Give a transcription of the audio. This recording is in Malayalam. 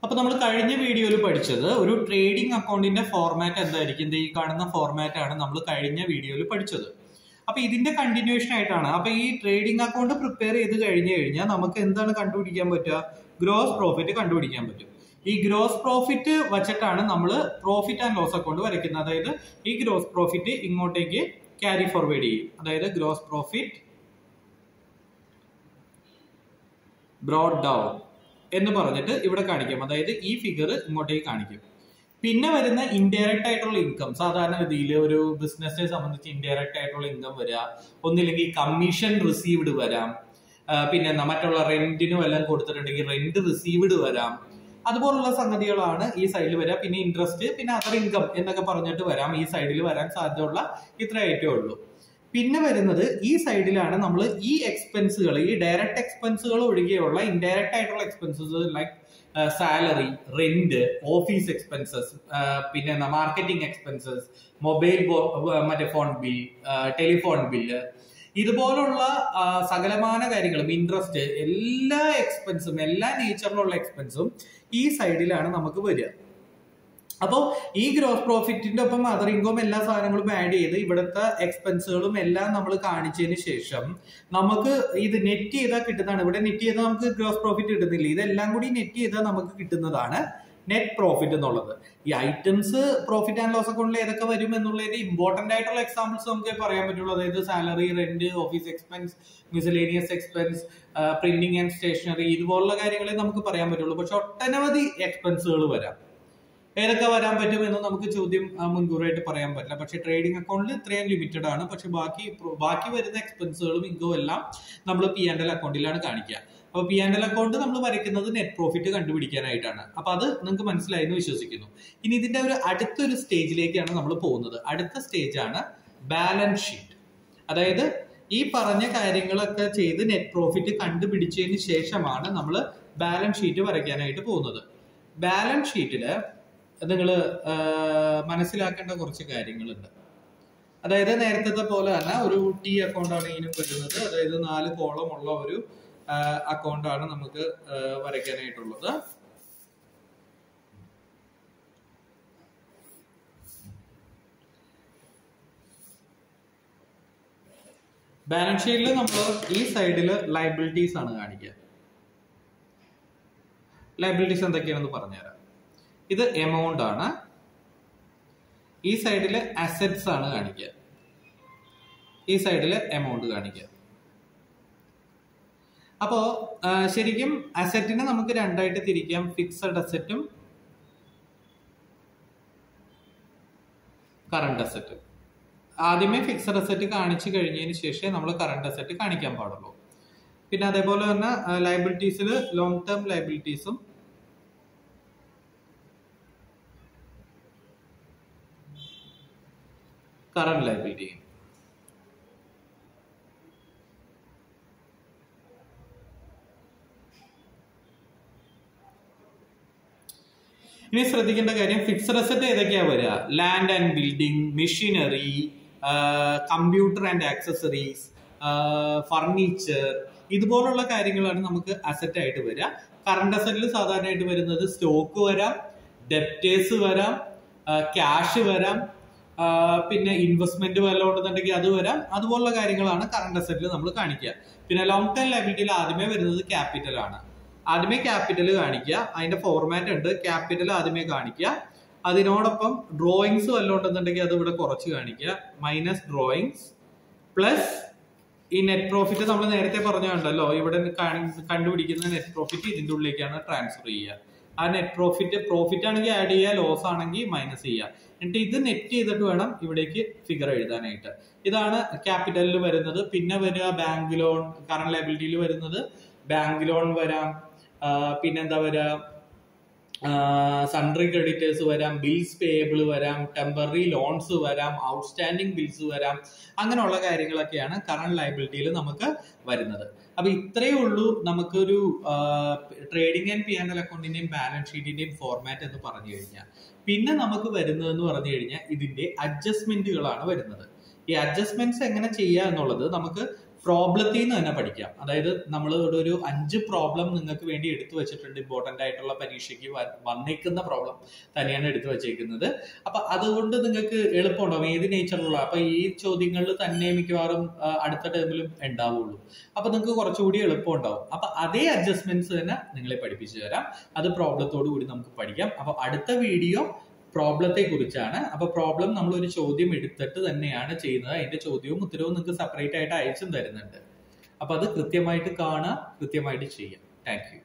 അപ്പൊ നമ്മൾ കഴിഞ്ഞ വീഡിയോയിൽ പഠിച്ചത് ഒരു ട്രേഡിംഗ് അക്കൗണ്ടിന്റെ ഫോർമാറ്റ് എന്തായിരിക്കും ദേ ഈ കാണുന്ന ഫോർമാറ്റ് ആണ് നമ്മൾ കഴിഞ്ഞ വീഡിയോയിൽ പഠിച്ചത് അപ്പൊ ഇതിന്റെ കണ്ടിന്യൂഷൻ ആയിട്ടാണ് അപ്പൊ ഈ ട്രേഡിംഗ് അക്കൗണ്ട് പ്രിപ്പയർ ചെയ്ത് കഴിഞ്ഞു കഴിഞ്ഞാൽ നമുക്ക് എന്താണ് കണ്ടുപിടിക്കാൻ പറ്റുക ഗ്രോസ് പ്രോഫിറ്റ് കണ്ടുപിടിക്കാൻ പറ്റും ഈ ഗ്രോസ് പ്രോഫിറ്റ് വച്ചിട്ടാണ് നമ്മൾ പ്രോഫിറ്റ് ആൻഡ് ലോസ് അക്കൗണ്ട് വരയ്ക്കുന്നത് അതായത് ഈ ഗ്രോസ് പ്രോഫിറ്റ് ഇങ്ങോട്ടേക്ക് ക്യാരി ഫോർവേഡ് ചെയ്യും അതായത് ഗ്രോസ് പ്രോഫിറ്റ് ബ്രോഡ് ഡൗൺ എന്ന് പറഞ്ഞിട്ട് ഇവിടെ കാണിക്കും അതായത് ഈ ഫിഗർ ഇങ്ങോട്ടേക്ക് കാണിക്കും പിന്നെ വരുന്ന ഇൻഡയറക്റ്റ് ആയിട്ടുള്ള ഇൻകം സാധാരണഗതിയിൽ ഒരു ബിസിനസിനെ സംബന്ധിച്ച് ഇൻഡയറക്റ്റ് ആയിട്ടുള്ള ഇൻകം വരിക ഒന്നില്ലെങ്കിൽ കമ്മീഷൻ റിസീവ്ഡ് വരാം ആ, പിന്നെ എന്താ മറ്റുള്ള റെന്റിന് വല്ലതും കൊടുത്തിട്ടുണ്ടെങ്കിൽ റെന്റ് റിസീവ്ഡ് വരാം അതുപോലുള്ള സംഗതികളാണ് ഈ സൈഡിൽ വരിക പിന്നെ ഇൻട്രസ്റ്റ് പിന്നെ അതർ ഇൻകം എന്നൊക്കെ പറഞ്ഞിട്ട് വരാം ഈ സൈഡിൽ വരാൻ സാധ്യതയുള്ള ഇത്ര ആയിട്ടേ ഉള്ളൂ പിന്നെ വരുന്നത് ഈ സൈഡിലാണ് നമ്മൾ ഈ എക്സ്പെൻസുകൾ ഈ ഡയറക്റ്റ് എക്സ്പെൻസുകൾ ഒഴികെയുള്ള ഇൻഡയറക്റ്റ് ആയിട്ടുള്ള expenses like salary rent office expenses പിന്നെ മാർക്കറ്റിംഗ് എക്സ്പെൻസസ് മൊബൈൽ മറ്റേ ഫോൺ ബിൽ ടെലിഫോൺ ബില്ല് ഇതുപോലുള്ള ആ, സകലമാന കാര്യങ്ങളും ഇൻട്രസ്റ്റ് എല്ലാ എക്സ്പെൻസും എല്ലാ നേച്ചറിലുള്ള എക്സ്പെൻസും ഈ സൈഡിലാണ് നമുക്ക് വരിക അപ്പോൾ ഈ ഗ്രോസ് പ്രോഫിറ്റിന്റെ ഒപ്പം അതർ ഇൻകം എല്ലാ സാധനങ്ങളും ആഡ് ചെയ്ത് ഇവിടുത്തെ എക്സ്പെൻസുകളും എല്ലാം നമ്മൾ കാണിച്ചതിന് ശേഷം നമുക്ക് ഇത് നെറ്റ് ചെയ്താൽ കിട്ടുന്നതാണ് ഇവിടെ നെറ്റ് ചെയ്താൽ നമുക്ക് ഗ്രോസ് പ്രോഫിറ്റ് കിട്ടുന്നില്ല ഇതെല്ലാം കൂടി നെറ്റ് ചെയ്താൽ നമുക്ക് കിട്ടുന്നതാണ് നെറ്റ് പ്രോഫിറ്റ് എന്നുള്ളത് ഈ ഐറ്റംസ് പ്രോഫിറ്റ് ആൻഡ് ലോസ് അക്കൗണ്ടിൽ ഏതൊക്കെ വരും എന്നുള്ളതിന്റെ ഇമ്പോർട്ടന്റ് ആയിട്ടുള്ള എക്സാമ്പിൾസ് നമുക്ക് പറയാൻ പറ്റുള്ളൂ അതായത് salary rent office expense miscellaneous expense printing and stationery ഇതുപോലുള്ള കാര്യങ്ങളെ നമുക്ക് പറയാൻ പറ്റുള്ളൂ പക്ഷെ ഒട്ടനവധി എക്സ്പെൻസുകൾ വരാം ഏതൊക്കെ വരാൻ പറ്റും എന്ന് നമുക്ക് ചോദ്യം ആ, മുൻകൂറായിട്ട് പറയാൻ പറ്റില്ല പക്ഷെ ട്രേഡിംഗ് അക്കൗണ്ടിൽ ഇത്രയും ലിമിറ്റഡ് ആണ് പക്ഷെ ബാക്കി പ്രോ- ബാക്കി വരുന്ന എക്സ്പെൻസുകളും ഇൻകവും എല്ലാം നമ്മൾ പി ആൻഡ് എൽ അക്കൗണ്ടിലാണ് കാണിക്കുക അപ്പൊ പി ആൻഡ് എൽ അക്കൗണ്ട് നമ്മൾ വരയ്ക്കുന്നത് നെറ്റ് പ്രോഫിറ്റ് കണ്ടുപിടിക്കാനായിട്ടാണ് അപ്പൊ അത് നിങ്ങൾക്ക് മനസ്സിലായി എന്ന് വിശ്വസിക്കുന്നു ഇനി ഇതിന്റെ ഒരു അടുത്തൊരു സ്റ്റേജിലേക്കാണ് നമ്മൾ പോകുന്നത് അടുത്ത സ്റ്റേജ് ആണ് ബാലൻസ് ഷീറ്റ് അതായത് ഈ പറഞ്ഞ കാര്യങ്ങളൊക്കെ ചെയ്ത് നെറ്റ് പ്രോഫിറ്റ് കണ്ടുപിടിച്ചതിന് ശേഷമാണ് നമ്മൾ ബാലൻസ് ഷീറ്റ് വരയ്ക്കാനായിട്ട് പോകുന്നത് ബാലൻസ് ഷീറ്റില് നിങ്ങൾ മനസ്സിലാക്കേണ്ട കുറച്ച് കാര്യങ്ങളുണ്ട് അതായത് നേരത്തെ പോലെ തന്നെ ഒരു ടി അക്കൗണ്ട് ആണ് ഇതിനും വരുന്നത് അതായത് നാല് കോളം ഉള്ള ഒരു അക്കൗണ്ട് ആണ് നമുക്ക് ആ, വരയ്ക്കാനായിട്ടുള്ളത് ബാലൻസ് ഷീറ്റിൽ നമ്മൾ ഈ സൈഡിൽ ലൈബിലിറ്റീസ് ആണ് കാണിക്കുക ലൈബിലിറ്റീസ് എന്തൊക്കെയാണെന്ന് പറഞ്ഞുതരാം ഇത് എമൗണ്ട് ആണ് ഈ സൈഡിൽ അസറ്റ്സ് ആണ് കാണിക്കുക ഈ സൈഡിൽ എമൗണ്ട് കാണിക്കുക അപ്പോ ആ, ശരിക്കും അസറ്റിനെ നമുക്ക് രണ്ടായിട്ട് തിരിക്കാം ഫിക്സഡ് അസറ്റും കറണ്ട് അസറ്റ് ആദ്യമേ ഫിക്സഡ് അസറ്റ് കാണിച്ചു കഴിഞ്ഞതിന് ശേഷം നമ്മൾ കറണ്ട് അസറ്റ് കാണിക്കാൻ പാടുള്ളൂ പിന്നെ അതേപോലെ തന്നെ ലൈബിലിറ്റീസിൽ ലോങ് ടേം ലൈബിലിറ്റീസും കറണ്ട് ലൈബിലിറ്റിയും ഇനി ശ്രദ്ധിക്കേണ്ട കാര്യം ഫിക്സഡ് അസറ്റ് ഏതൊക്കെയാ വരിക land and building machinery computer and accessories furniture ഇതുപോലുള്ള കാര്യങ്ങളാണ് നമുക്ക് അസറ്റ് ആയിട്ട് വരിക കറണ്ട് അസറ്റിൽ സാധാരണയായിട്ട് വരുന്നത് സ്റ്റോക്ക് വരാം ഡെപ്റ്റേഴ്സ് വരാം ക്യാഷ് വരാം ആ, പിന്നെ ഇൻവെസ്റ്റ്മെന്റ് വല്ലതും ഉണ്ടെന്നുണ്ടെങ്കിൽ അത് വരാം അതുപോലുള്ള കാര്യങ്ങളാണ് കറണ്ട് അസറ്റിൽ നമ്മൾ കാണിക്കുക പിന്നെ ലോങ് ടൈം ലൈബിലിറ്റിയിൽ ആദ്യമേ വരുന്നത് ക്യാപിറ്റൽ ആണ് ആദ്യമേ ക്യാപിറ്റൽ കാണിക്കുക അതിന്റെ ഫോർമാറ്റ് ഉണ്ട് ക്യാപിറ്റൽ ആദ്യമേ കാണിക്കുക അതിനോടൊപ്പം ഡ്രോയിങ്സ് വല്ലതും ഉണ്ടെന്നുണ്ടെങ്കിൽ അത് ഇവിടെ കുറച്ച് കാണിക്കുക മൈനസ് ഡ്രോയിങ്സ് പ്ലസ് ഈ നെറ്റ് പ്രോഫിറ്റ് നമ്മൾ നേരത്തെ പറഞ്ഞുണ്ടല്ലോ ഇവിടെ കാണി- കണ്ടുപിടിക്കുന്ന നെറ്റ് പ്രോഫിറ്റ് ഇതിന്റെ ഉള്ളിലേക്കാണ് ട്രാൻസ്ഫർ ചെയ്യുക ആ നെറ്റ് പ്രോഫിറ്റ് പ്രോഫിറ്റ് ആണെങ്കിൽ ആഡ് ചെയ്യുക ലോസ് ആണെങ്കിൽ മൈനസ് ചെയ്യുക എന്നിട്ട് ഇത് നെറ്റ് ചെയ്തിട്ട് വേണം ഇവിടേക്ക് ഫിഗർ എഴുതാനായിട്ട് ഇതാണ് ക്യാപിറ്റലിൽ വരുന്നത് പിന്നെ വരിക ബാങ്ക് ലോൺ കറണ്ട് ലൈബിലിറ്റിയിൽ വരുന്നത് ബാങ്ക് ലോൺ വരാം ആ, പിന്നെന്താ വരാ സൺട്രി ക്രെഡിറ്റേഴ്സ് വരാം ബിൽസ് പേയബിൾ വരാം ടെമ്പററി ലോൺസ് വരാം ഔട്ട്സ്റ്റാൻഡിങ് ബിൽസ് വരാം അങ്ങനെയുള്ള കാര്യങ്ങളൊക്കെയാണ് കറണ്ട് ലൈബിലിറ്റിയിൽ നമുക്ക് വരുന്നത് അപ്പൊ ഇത്രയേ ഉള്ളൂ നമുക്കൊരു trading and P and L അക്കൗണ്ടിന്റെയും ബാലൻസ് ഷീറ്റിന്റെയും ഫോർമാറ്റ് എന്ന് പറഞ്ഞു കഴിഞ്ഞാൽ പിന്നെ നമുക്ക് വരുന്നതെന്ന് പറഞ്ഞു കഴിഞ്ഞാൽ ഇതിന്റെ അഡ്ജസ്റ്റ്മെന്റുകളാണ് വരുന്നത് ഈ അഡ്ജസ്റ്റ്മെന്റ്സ് എങ്ങനെ ചെയ്യുക എന്നുള്ളത് നമുക്ക് പ്രോബ്ലത്തിൽ നിന്ന് തന്നെ പഠിക്കാം അതായത് നമ്മൾ ഇവിടെ ഒരു അഞ്ച് പ്രോബ്ലം നിങ്ങൾക്ക് വേണ്ടി എടുത്തു വെച്ചിട്ടുണ്ട് ഇമ്പോർട്ടന്റ് ആയിട്ടുള്ള പരീക്ഷയ്ക്ക് വ- വന്നേക്കുന്ന പ്രോബ്ലം തന്നെയാണ് എടുത്തു വെച്ചേക്കുന്നത് അപ്പൊ അതുകൊണ്ട് നിങ്ങൾക്ക് എളുപ്പമുണ്ടാവും ഏത് നേച്ചറിലുള്ള അപ്പൊ ഈ ചോദ്യങ്ങളിൽ തന്നെ മിക്കവാറും ആ, അടുത്ത ടേമിലും ഉണ്ടാവുള്ളൂ അപ്പൊ നിങ്ങൾക്ക് കുറച്ചുകൂടി എളുപ്പം ഉണ്ടാവും അപ്പൊ അതേ അഡ്ജസ്റ്റ്മെന്റ്സ് തന്നെ നിങ്ങളെ പഠിപ്പിച്ചു തരാം അത് പ്രോബ്ലത്തോടു കൂടി നമുക്ക് പഠിക്കാം അപ്പൊ അടുത്ത വീഡിയോ പ്രോബ്ലത്തെ കുറിച്ചാണ് അപ്പൊ പ്രോബ്ലം നമ്മൾ ഒരു ചോദ്യം എടുത്തിട്ട് തന്നെയാണ് ചെയ്യുന്നത് അതിന്റെ ചോദ്യവും ഉത്തരവും നിങ്ങൾക്ക് സെപ്പറേറ്റ് ആയിട്ട് അയച്ചും തരുന്നുണ്ട് അപ്പൊ അത് കൃത്യമായിട്ട് കാണുക കൃത്യമായിട്ട് ചെയ്യാം താങ്ക് യു